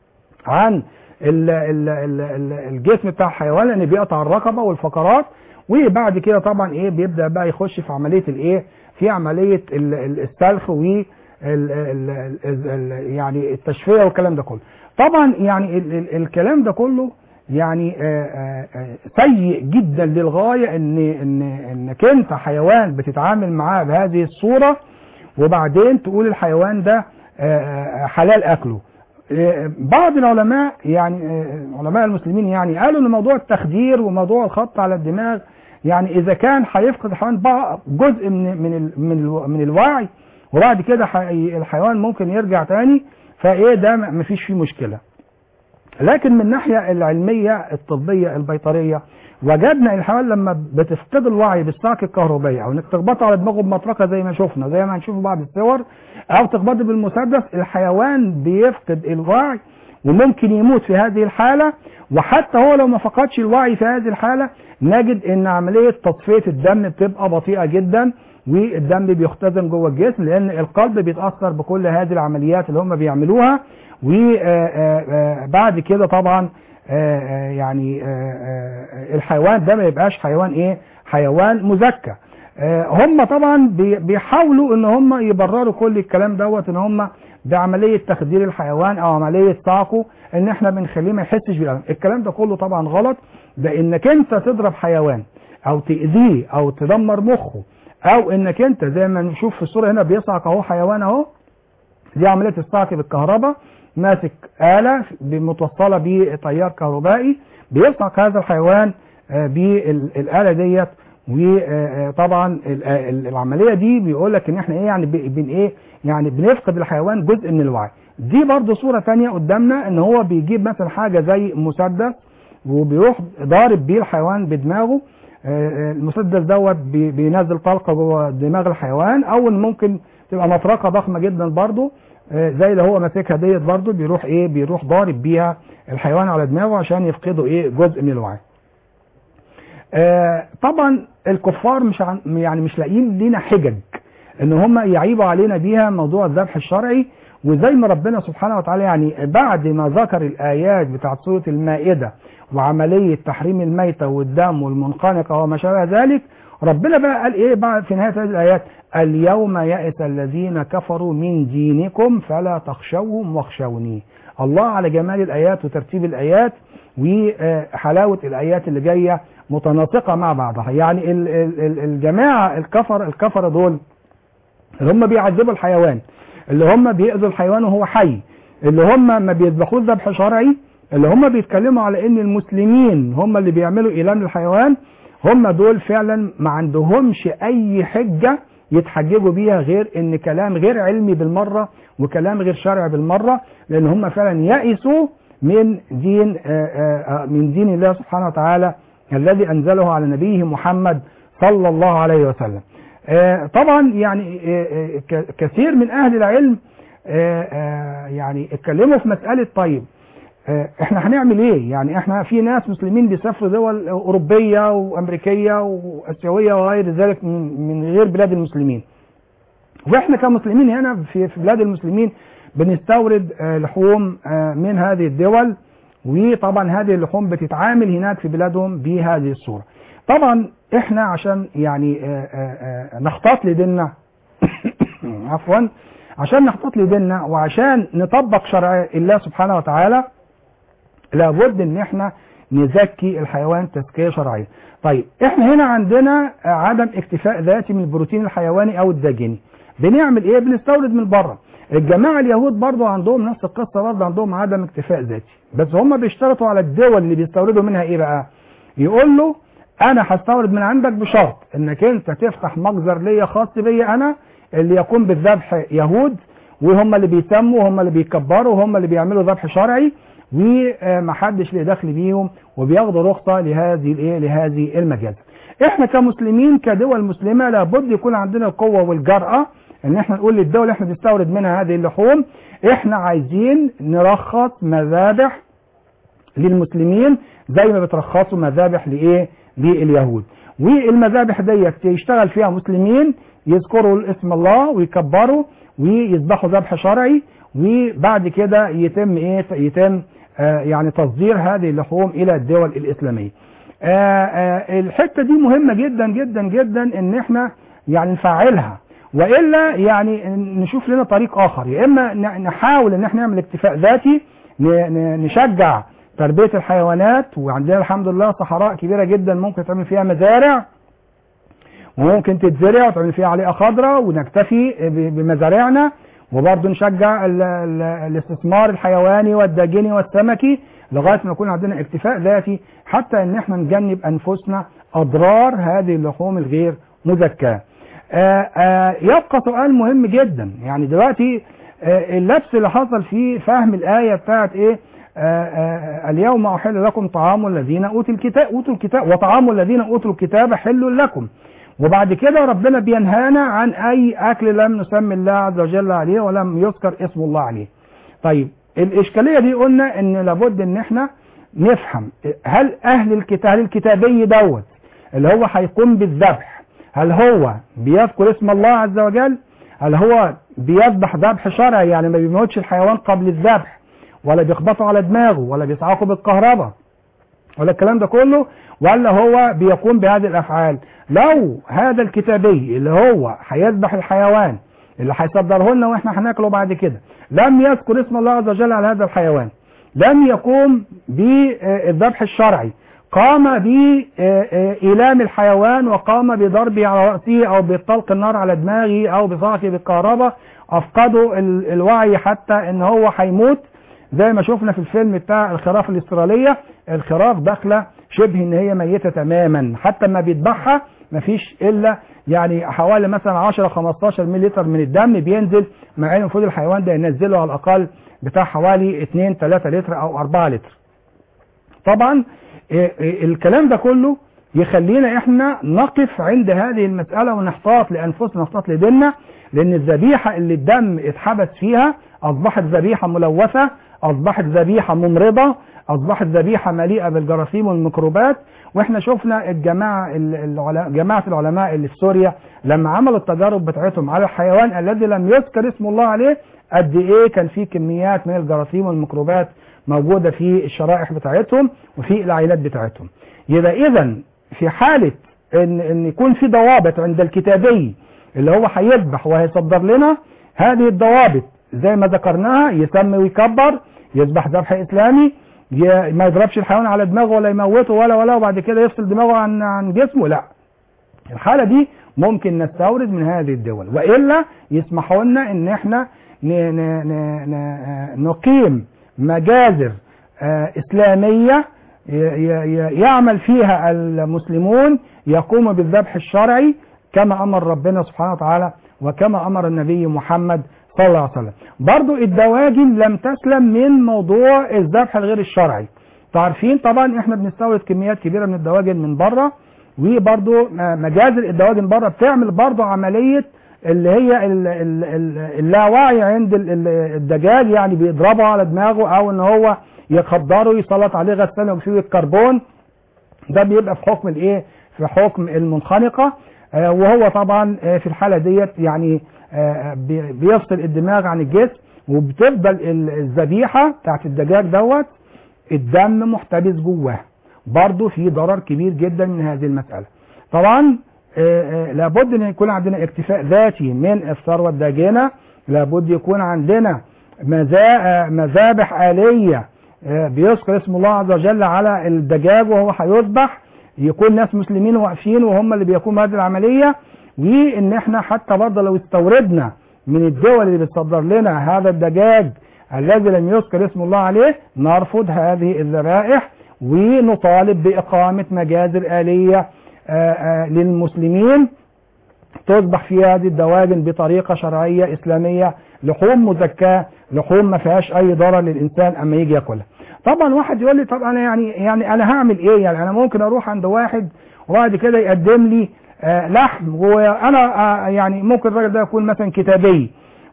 عن ال ال ال ال الجسم بتاع الحيوان لان بيقطع الرقبه والفقرات وبعد كده طبعا ايه بيبدا بقى يخش في عمليه الايه في عمليه ال- ال- السلخ و ال- ال- ال- ال- يعني التشفيه والكلام ده كله طبعا يعني ال ال الكلام ده كله يعني آه، آه، آه، سيء جدا للغايه ان ان انك انت حيوان بتتعامل معاه بهذه الصوره وبعدين تقول الحيوان ده آه، آه، حلال اكله آه، بعض العلماء يعني آه، علماء المسلمين يعني قالوا ان موضوع التخدير وموضوع الخط على الدماغ يعني اذا كان هيفقد الحيوان بع- جزء من من ال- من الو- من الوعي وبعد كده حي- الحيوان ممكن يرجع تاني فايه ده م- مفيش فيه مشكله لكن من الناحيه العلميه الطبيه البيطريه وجدنا الحيوان لما بتفقد الوعي بالصعق الكهربائي او انك تخبطه على دماغه بمطرقه زي ما شفنا زي ما هنشوف في بعض الصور او تخبطه بالمسدس الحيوان بيفقد الوعي وممكن يموت في هذه الحاله وحتى هو لو ما فقدش الوعي في هذه الحاله نجد ان عمليه تصفيه الدم بتبقى بطيئه جدا والدم بيختزن جوه الجسم لان القلب بيتاثر بكل هذه العمليات اللي هم بيعملوها وبعد كده طبعا آه، آه، يعني آه، آه، الحيوان ده ما يبقاش حيوان ايه حيوان مزكى آه، هم طبعا بي- بيحاولوا ان هم يبرروا كل الكلام دوت ان هم بعمليه تخدير الحيوان او عمليه صعقه ان احنا بنخليه ما يحسش بالالم الكلام ده كله طبعا غلط ده انك انت تضرب حيوان او تاذيه او تدمر مخه او انك انت زي ما نشوف في الصوره هنا بيصعق اهو حيوان اهو دي عمليه الصعق بالكهرباء ماسك آلة متوصلة بتيار كهربائي بيصعق هذا الحيوان آه، بالآلة ديت وطبعا العمليه دي بيقول لك ان احنا ايه يعني ب- بن ايه يعني بنفقد الحيوان جزء من الوعي دي برضو صوره ثانيه قدامنا ان هو بيجيب مثلا حاجه زي مسدس وبيروح ضارب بيه الحيوان بدماغه آه، آه، المسدس دوت بي- بينزل طلقه جوه دماغ الحيوان او إن ممكن تبقى مطرقه ضخمه جدا برضو آه، زي اللي هو ماسكها ديت برضو بيروح ايه بيروح ضارب بيها الحيوان على دماغه عشان يفقده ايه جزء من الوعي آه، طبعا الكفار مش عن يعني مش لاقيين لينا حجج ان هم يعيبوا علينا بيها موضوع الذبح الشرعي وزي ما ربنا سبحانه وتعالى يعني بعد ما ذكر الايات بتاعت سوره المائده وعمليه تحريم الميته والدم والمنخنقه وما شابه ذلك ربنا بقى قال ايه بعد في نهايه هذه الايات اليوم يئس الذين كفروا من دينكم فلا تخشوهم واخشوني الله على جمال الايات وترتيب الايات وحلاوه الايات اللي جايه متناسقه مع بعضها يعني ال- ال- ال- الجماعه الكفر الكفره دول اللي هم بيعذبوا الحيوان اللي هم بيأذوا الحيوان وهو حي اللي هم ما بيذبحوش ذبح شرعي اللي هم بيتكلموا على ان المسلمين هم اللي بيعملوا ايلام للحيوان هم دول فعلا ما عندهمش اي حجة يتحججوا بيها غير ان كلام غير علمي بالمرة وكلام غير شرعي بالمرة لان هم فعلا يئسوا من دين آه، آه، آه، من دين الله سبحانه وتعالى الذي انزله على نبيه محمد صلى الله عليه وسلم آه، طبعا يعني آه، آه، ك- كثير من اهل العلم آه، آه، يعني اتكلموا في مسألة طيب آه، احنا هنعمل ايه يعني احنا في ناس مسلمين بيسافروا دول اوروبية وامريكية واسيوية وغير ذلك من من غير بلاد المسلمين واحنا كمسلمين هنا في في بلاد المسلمين بنستورد آه، لحوم آه، من هذه الدول وطبعا هذه اللحوم بتتعامل هناك في بلادهم بهذه الصورة طبعا احنا عشان يعني آه، آه، آه، نخطط لديننا عفوا عشان نخطط لديننا وعشان نطبق شرع الله سبحانه وتعالى لابد ان احنا نزكي الحيوان تزكية شرعية طيب احنا هنا عندنا آه، عدم اكتفاء ذاتي من البروتين الحيواني او الداجني بنعمل ايه بنستورد من بره الجماعة اليهود برضو عندهم نفس القصة برضو عندهم عدم اكتفاء ذاتي بس هم بيشترطوا على الدول اللي بيستوردوا منها ايه بقى يقول له انا هستورد من عندك بشرط انك انت تفتح مجزر ليا خاص بيا انا اللي يقوم بالذبح يهود وهم اللي بيسموا وهم اللي بيكبروا وهم اللي بيعملوا ذبح شرعي ومحدش ليه دخل بيهم وبياخدوا رخصة لهذه الايه لهذه المجازر احنا كمسلمين كدول مسلمة لابد يكون عندنا القوة والجرأة ان احنا نقول للدولة اللي احنا بنستورد منها هذه اللحوم احنا عايزين نرخص مذابح للمسلمين زي ما بترخصوا مذابح لايه لليهود والمذابح ديت يشتغل فيها مسلمين يذكروا اسم الله ويكبروا ويذبحوا ذبح شرعي وبعد كده يتم ايه يتم آه يعني تصدير هذه اللحوم الى الدول الاسلاميه آه آه الحته دي مهمه جدا جدا جدا ان احنا يعني نفعلها والا يعني نشوف لنا طريق اخر يا اما ن- نحاول ان احنا نعمل اكتفاء ذاتي ن- ن- نشجع تربيه الحيوانات وعندنا الحمد لله صحراء كبيره جدا ممكن تعمل فيها مزارع وممكن تتزرع وتعمل فيها عليقه خضراء ونكتفي ب- بمزارعنا وبرضه نشجع ال- ال- الاستثمار الحيواني والداجني والسمكي لغايه ما يكون عندنا اكتفاء ذاتي حتى ان احنا نجنب انفسنا اضرار هذه اللحوم الغير مزكاه. آه، آه، يبقى سؤال مهم جدا يعني دلوقتي آه، اللبس اللي حصل في فهم الايه بتاعت ايه آه، آه، اليوم احل لكم طعام الذين اوتوا الكتاب اوتوا الكتاب وطعام الذين اوتوا الكتاب حل لكم وبعد كده ربنا بينهانا عن اي اكل لم نسمي الله عز وجل عليه ولم يذكر اسم الله عليه طيب الاشكاليه دي قلنا ان لابد ان احنا نفهم هل اهل الكتاب هل الكتابي دوت اللي هو هيقوم بالذبح هل هو بيذكر اسم الله عز وجل هل هو بيذبح ذبح شرعي يعني ما بيموتش الحيوان قبل الذبح ولا بيخبطه على دماغه ولا بيسعقه بالكهرباء ولا الكلام ده كله ولا هو بيقوم بهذه الافعال لو هذا الكتابي اللي هو هيذبح الحيوان اللي هيصدره لنا واحنا هناكله بعد كده لم يذكر اسم الله عز وجل على هذا الحيوان لم يقوم بالذبح الشرعي قام بإيلام الحيوان وقام بضربه على رأسه أو بطلق النار على دماغه أو بصعقه بالكهرباء أفقده ال- الوعي حتى إن هو هيموت زي ما شفنا في الفيلم بتاع الخراف الاسترالية الخراف داخلة شبه ان هي ميتة تماما حتى ما بيذبحها مفيش الا يعني حوالي مثلا 10 15 مللتر من الدم بينزل مع ان المفروض الحيوان ده ينزله على الاقل بتاع حوالي 2 3 لتر او 4 لتر طبعا إيه إيه الكلام ده كله يخلينا احنا نقف عند هذه المسألة ونحتاط لأنفسنا نحتاط لديننا لأن الذبيحة اللي الدم اتحبس فيها أصبحت ذبيحة ملوثة أصبحت ذبيحة ممرضة أصبحت ذبيحة مليئة بالجراثيم والميكروبات واحنا شفنا الجماعة العلماء جماعة العلماء اللي في سوريا لما عملوا التجارب بتاعتهم على الحيوان الذي لم يذكر اسم الله عليه قد ايه كان في كميات من الجراثيم والميكروبات موجودة في الشرائح بتاعتهم وفي العينات بتاعتهم يبقى اذا في حالة ان, إن يكون في ضوابط عند الكتابي اللي هو هيذبح وهيصدر لنا هذه الضوابط زي ما ذكرناها يسمي ويكبر يذبح ذبح اسلامي ما يضربش الحيوان على دماغه ولا يموته ولا ولا وبعد كده يفصل دماغه عن عن جسمه لا الحالة دي ممكن نستورد من هذه الدول وإلا يسمحوا لنا ان احنا ن ن ن نقيم مجازر إسلامية يعمل فيها المسلمون يقوم بالذبح الشرعي كما أمر ربنا سبحانه وتعالى وكما أمر النبي محمد صلى الله عليه وسلم برضو الدواجن لم تسلم من موضوع الذبح الغير الشرعي تعرفين طبعا احنا بنستورد كميات كبيرة من الدواجن من بره وبرضو مجازر الدواجن بره بتعمل برضو عملية اللي هي اللاوعي عند الدجاج يعني بيضربه على دماغه او ان هو يخدره يسلط عليه غسالة اكسيد الكربون ده بيبقى في حكم الايه في حكم المنخنقة آه وهو طبعا آه في الحالة ديت يعني آه بيفصل الدماغ عن الجسم وبتفضل الذبيحة بتاعت الدجاج دوت الدم محتبس جواه برضه في ضرر كبير جدا من هذه المسألة طبعا لابد ان يكون عندنا اكتفاء ذاتي من الثروة الداجنة لابد يكون عندنا مذابح آلية بيذكر اسم الله عز وجل على الدجاج وهو هيذبح يكون ناس مسلمين واقفين وهم اللي بيقوموا هذه العملية وان احنا حتى برضه لو استوردنا من الدول اللي بتصدر لنا هذا الدجاج الذي لم يذكر اسم الله عليه نرفض هذه الذبائح ونطالب بإقامة مجازر آلية آآ آآ للمسلمين تصبح في هذه الدواجن بطريقة شرعية إسلامية لحوم مزكاة لحوم ما فيهاش أي ضرر للإنسان أما يجي ياكلها طبعا واحد يقول لي طب أنا يعني يعني أنا هعمل إيه يعني أنا ممكن أروح عند واحد وبعد كده يقدم لي لحم وأنا يعني ممكن الراجل ده يكون مثلا كتابي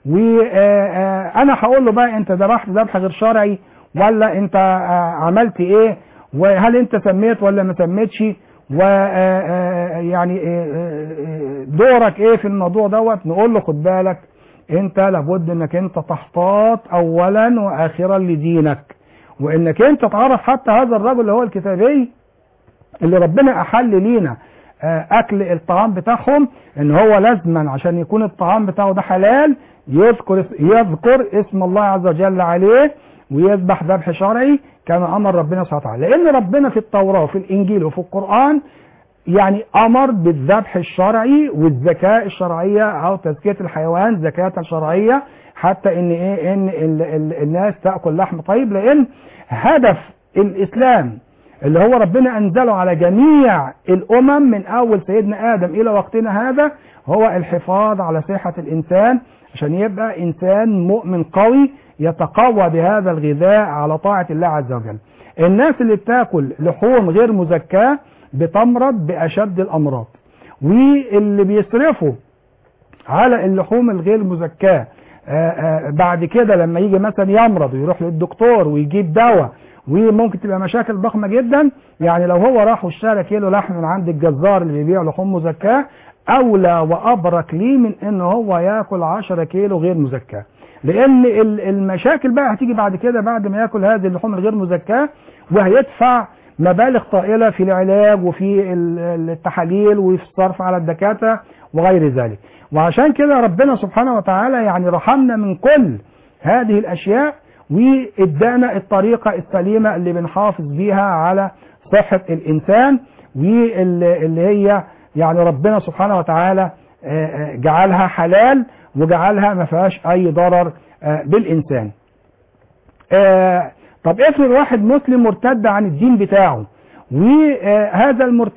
وأنا هقول له بقى أنت ذبحت ذبح غير شرعي ولا أنت عملت إيه وهل أنت سميت ولا ما سميتش ويعني دورك ايه في الموضوع دوت نقول له خد بالك انت لابد انك انت تحتاط اولا واخرا لدينك وانك انت تعرف حتى هذا الرجل اللي هو الكتابي اللي ربنا احل لينا اكل الطعام بتاعهم ان هو لازما عشان يكون الطعام بتاعه ده حلال يذكر يذكر اسم الله عز وجل عليه ويذبح ذبح شرعي كما امر ربنا سبحانه وتعالى لان ربنا في التوراة وفي الانجيل وفي القرآن يعني امر بالذبح الشرعي والزكاة الشرعية او تزكية الحيوان زكاة شرعية حتى ان ايه ان ال ال الناس تأكل لحم طيب لان هدف الاسلام اللي هو ربنا انزله على جميع الامم من اول سيدنا ادم الى وقتنا هذا هو الحفاظ على صحة الانسان عشان يبقى انسان مؤمن قوي يتقوى بهذا الغذاء على طاعة الله عز وجل الناس اللي بتاكل لحوم غير مزكاة بتمرض بأشد الأمراض واللي بيصرفوا على اللحوم الغير مزكاة بعد كده لما يجي مثلا يمرض ويروح للدكتور ويجيب دواء وممكن تبقى مشاكل ضخمة جدا يعني لو هو راح واشترى كيلو لحم من عند الجزار اللي بيبيع لحوم مزكاة أولى وأبرك ليه من إن هو ياكل 10 كيلو غير مزكاة لان المشاكل بقى هتيجي بعد كده بعد ما ياكل هذه اللحوم الغير مزكاه وهيدفع مبالغ طائلة في العلاج وفي التحاليل وفي الصرف على الدكاترة وغير ذلك وعشان كده ربنا سبحانه وتعالى يعني رحمنا من كل هذه الأشياء وادانا الطريقة السليمة اللي بنحافظ بيها على صحة الإنسان واللي هي يعني ربنا سبحانه وتعالى جعلها حلال وجعلها ما فيهاش اي ضرر بالانسان طب افرض واحد مسلم مرتد عن الدين بتاعه وهذا المرتد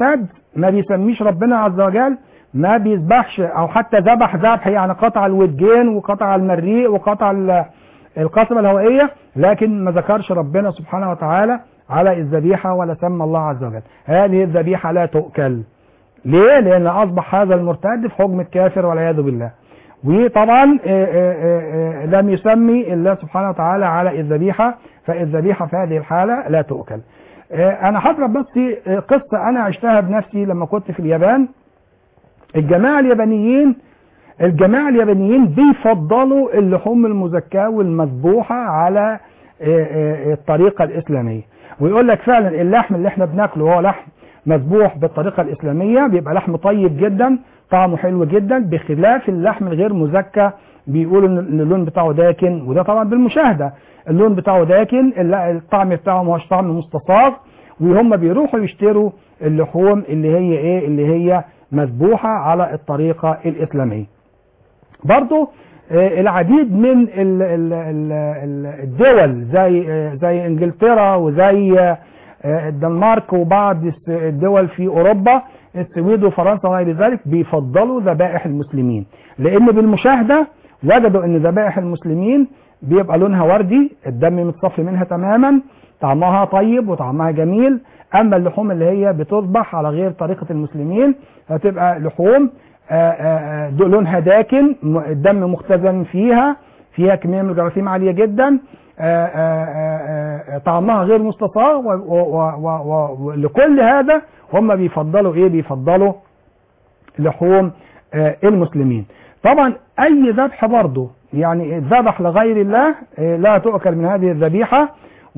ما بيسميش ربنا عز وجل ما بيذبحش او حتى ذبح ذبح يعني قطع الودجين وقطع المريء وقطع ال- القصبة الهوائية لكن ما ذكرش ربنا سبحانه وتعالى على الذبيحة ولا سمى الله عز وجل هذه الذبيحة لا تؤكل ليه؟ لأن أصبح هذا المرتد في حكم الكافر والعياذ بالله وطبعا آه، آه، آه، آه، لم يسمي الله سبحانه وتعالى على الذبيحة فالذبيحة في هذه الحالة لا تؤكل آه، أنا هضرب بس آه، قصة أنا عشتها بنفسي لما كنت في اليابان الجماعة اليابانيين الجماعة اليابانيين بيفضلوا اللحوم المزكاة والمذبوحة على آه، آه، الطريقة الإسلامية ويقول لك فعلا اللحم اللي احنا بناكله هو لحم مذبوح بالطريقة الإسلامية بيبقى لحم طيب جدا طعمه حلو جدا بخلاف اللحم الغير مزكى بيقولوا ان اللون بتاعه داكن وده طبعا بالمشاهدة اللون بتاعه داكن الل- الطعم بتاعه ما هوش طعم مستصاغ وهم بيروحوا يشتروا اللحوم اللي هي ايه اللي هي مذبوحة على الطريقة الإسلامية برضو آه، العديد من ال- ال- ال- ال- الدول زي آه، زي انجلترا وزي آه، الدنمارك وبعض الس- الدول في اوروبا السويد وفرنسا وغير ذلك بيفضلوا ذبائح المسلمين لان بالمشاهده وجدوا ان ذبائح المسلمين بيبقى لونها وردي الدم متصفي منها تماما طعمها طيب وطعمها جميل اما اللحوم اللي هي بتذبح على غير طريقه المسلمين هتبقى لحوم آه، آه، آه، لونها داكن م- الدم مختزن فيها فيها كميه من الجراثيم عاليه جدا آه، آه، آه، آه، طعمها غير مستصاغ و- و- و- و- ولكل هذا هم بيفضلوا ايه بيفضلوا لحوم آه، المسلمين طبعا اي ذبح برضه يعني الذبح لغير الله آه، لا تؤكل من هذه الذبيحه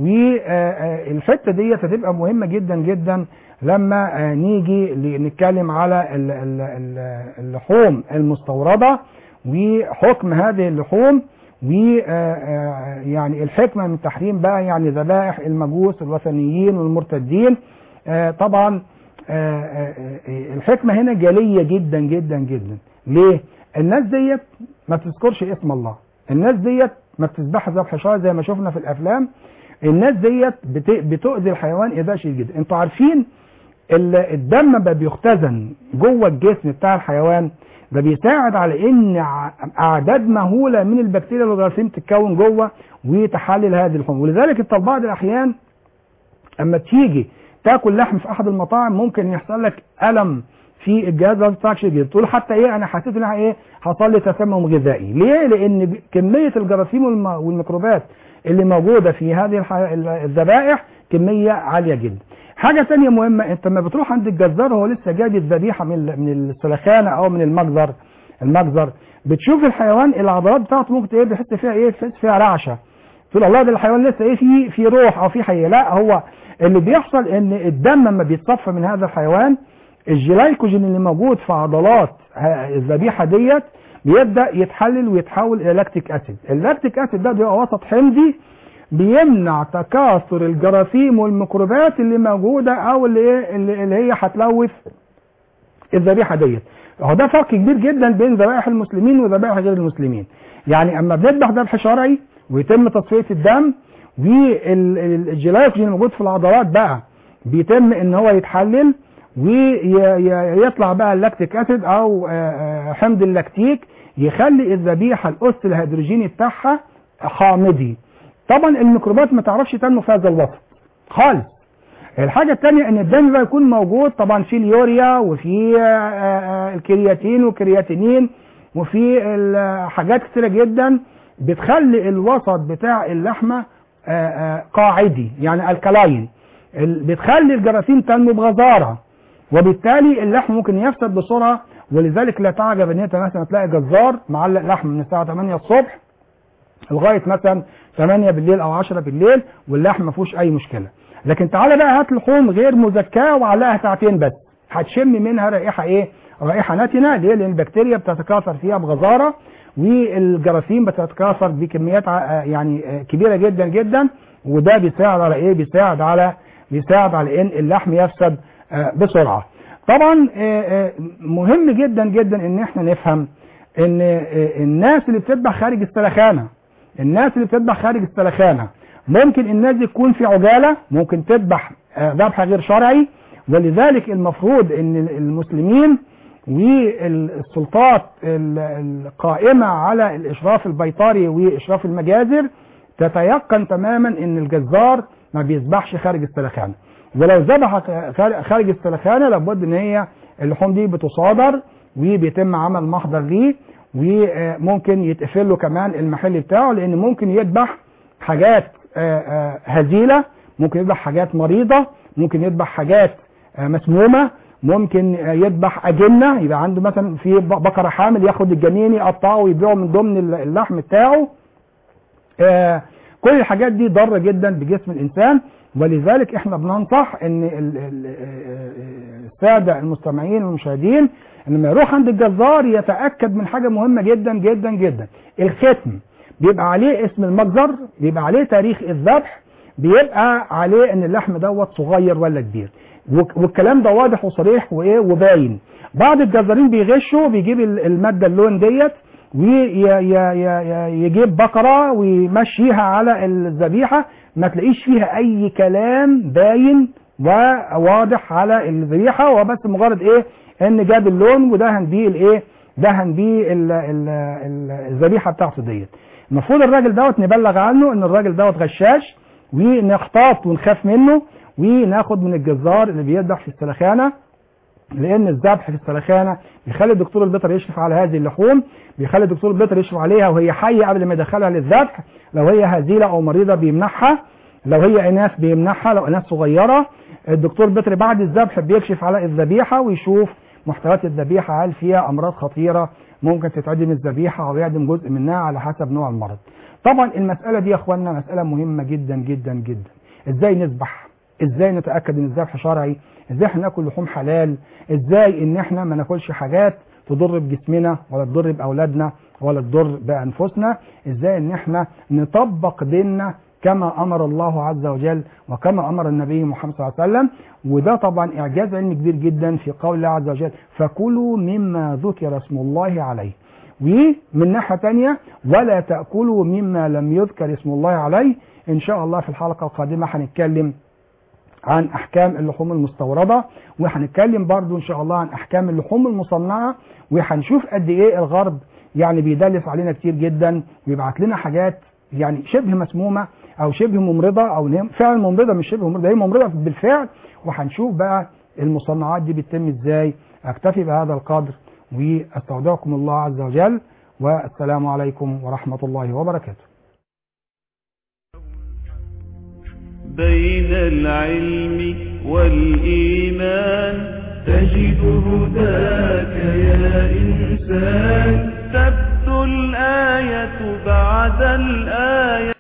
والحته ديت هتبقى مهمه جدا جدا لما آه، نيجي ل- نتكلم على ال- ال- ال- اللحوم المستورده وحكم هذه اللحوم و آه، آه، يعني الحكمه من تحريم بقى يعني ذبائح المجوس الوثنيين والمرتدين آه، طبعا آه، آه، آه، الحكمه هنا جليه جدا جدا جدا ليه الناس ديت ما بتذكرش اسم الله الناس ديت ما بتذبحش ذبح شرعي زي ما شفنا في الافلام الناس ديت بت- بتؤذي الحيوان ايذاء شديد جدا انتوا عارفين ال- الدم بقى بيختزن جوه الجسم بتاع الحيوان ده بيساعد على ان ع- اعداد مهوله من البكتيريا والجراثيم تتكون جوه وتحلل هذه اللحوم ولذلك انت في بعض الاحيان اما تيجي تاكل لحم في احد المطاعم ممكن يحصل لك الم في الجهاز الهضمي بتاعك شديد جدا تقول حتى ايه انا حسيت ان أنا ايه حصل لي تسمم غذائي ليه لان ب- كميه الجراثيم والم- والميكروبات اللي موجوده في هذه الح- ال- الذبائح كميه عاليه جدا حاجه تانية مهمه انت لما بتروح عند الجزار هو لسه جايب الذبيحه من ال- من السلخانه او من المجزر المجزر بتشوف الحيوان العضلات بتاعته ممكن ايه بيحس فيها ايه بيحس فيها رعشه تقول الله ده الحيوان لسه ايه في في روح او في حياه لا هو اللي بيحصل ان الدم لما بيتصفى من هذا الحيوان الجلايكوجين اللي موجود في عضلات ه- الذبيحه ديت بيبدا يتحلل ويتحول الى لاكتيك اسيد اللاكتيك اسيد ده بيبقى وسط حمضي بيمنع تكاثر الجراثيم والميكروبات اللي موجوده او اللي ايه اللي اللي هي هتلوث الذبيحه ديت هو ده فرق كبير جدا بين ذبائح المسلمين وذبائح غير المسلمين يعني اما بنذبح ذبح شرعي ويتم تصفيه الدم والجلايكوجين الموجود في العضلات بقى بيتم ان هو يتحلل ويطلع بقى اللاكتيك اسيد او آه، آه، حمض اللاكتيك يخلي الذبيحه الاس الهيدروجيني بتاعها حامضي طبعا الميكروبات ما تعرفش تنمو في هذا الوسط خالص الحاجة الثانية ان الدم بقى يكون موجود طبعا في اليوريا وفي آه، آه، الكرياتين والكرياتينين وفي ال- حاجات كتيرة جدا بتخلي الوسط بتاع اللحمة آه، آه، قاعدي يعني الكلاين ال- بتخلي الجراثيم تنمو بغزارة وبالتالي اللحم ممكن يفسد بسرعة ولذلك لا تعجب ان انت مثلا تلاقي جزار معلق لحم من الساعة 8 الصبح لغايه مثلا 8 بالليل او 10 بالليل واللحم ما فيهوش اي مشكله لكن تعالى بقى هات لحوم غير مزكاه وعلقها ساعتين بس هتشم منها رائحه ايه رائحه نتنه ليه لان البكتيريا بتتكاثر فيها بغزاره والجراثيم بتتكاثر بكميات ع- يعني آه، كبيره جدا جدا وده بيساعد على ايه بيساعد على بيساعد على ان اللحم يفسد آه، بسرعه طبعا آه، آه، مهم جدا جدا ان احنا نفهم ان آه، الناس اللي بتذبح خارج السلخانه الناس اللي بتذبح خارج السلخانه ممكن الناس دي تكون في عجاله ممكن تذبح آه، ذبح غير شرعي ولذلك المفروض ان المسلمين والسلطات ال- القائمة على الإشراف البيطري وإشراف المجازر تتيقن تماما ان الجزار ما بيذبحش خارج السلخانة ولو ذبح خار- خارج السلخانة لابد ان هي اللحوم دي بتصادر وبيتم عمل محضر ليه وممكن يتقفل له كمان المحل بتاعه لان ممكن يذبح حاجات آه، آه، هزيلة ممكن يذبح حاجات مريضة ممكن يذبح حاجات آه، مسمومة ممكن آه، يذبح أجنة يبقى عنده مثلا في ب- بقرة حامل ياخد الجنين يقطعه ويبيعه من ضمن اللحم بتاعه آه، كل الحاجات دي ضاره جدا بجسم الانسان ولذلك احنا بننصح ان ال- ال- آه، الساده المستمعين والمشاهدين ان لما يروح عند الجزار يتاكد من حاجه مهمه جدا جدا جدا الختم بيبقى عليه اسم المجزر بيبقى عليه تاريخ الذبح بيبقى عليه ان اللحم دوت صغير ولا كبير وك- والكلام ده واضح وصريح وايه وباين بعض الجزارين بيغشوا بيجيب ال- الماده اللون ديت ويجيب بقرة ويمشيها على الذبيحة ما تلاقيش فيها أي كلام باين وواضح على الذبيحة وبس مجرد إيه إن جاب اللون ودهن بيه الإيه دهن بيه ال- ال- ال- الذبيحة بتاعته ديت المفروض الراجل دوت نبلغ عنه إن الراجل دوت غشاش ونخطاط ونخاف منه وناخد من الجزار اللي بيذبح في السلخانة لان الذبح في السلخانه بيخلي الدكتور البيطري يشرف على هذه اللحوم بيخلي الدكتور البيطري يشرف عليها وهي حيه قبل ما يدخلها للذبح لو هي هزيله او مريضه بيمنعها لو هي اناث بيمنعها لو اناث صغيره الدكتور البيطري بعد الذبح بيكشف على الذبيحه ويشوف محتويات الذبيحه هل فيها امراض خطيره ممكن تتعدم الذبيحه او يعدم جزء منها على حسب نوع المرض طبعا المساله دي يا اخوانا مساله مهمه جدا جدا جدا ازاي نذبح ازاي نتاكد ان الذبح شرعي ازاي احنا ناكل لحوم حلال ازاي ان احنا ما ناكلش حاجات تضر بجسمنا ولا تضر باولادنا ولا تضر بانفسنا ازاي ان احنا نطبق ديننا كما امر الله عز وجل وكما امر النبي محمد صلى الله عليه وسلم وده طبعا اعجاز علمي كبير جدا في قول الله عز وجل فكلوا مما ذكر اسم الله عليه ومن ناحيه تانية ولا تاكلوا مما لم يذكر اسم الله عليه ان شاء الله في الحلقه القادمه هنتكلم عن احكام اللحوم المستورده وهنتكلم برضو ان شاء الله عن احكام اللحوم المصنعه وهنشوف قد ايه الغرب يعني بيدلس علينا كتير جدا ويبعت لنا حاجات يعني شبه مسمومه او شبه ممرضه او إن هي فعلا ممرضه مش شبه ممرضه هي ممرضه بالفعل وهنشوف بقى المصنعات دي بتتم ازاي اكتفي بهذا القدر واستودعكم الله عز وجل والسلام عليكم ورحمه الله وبركاته بين العلم والإيمان تجد هداك يا إنسان تبدو الآية بعد الآية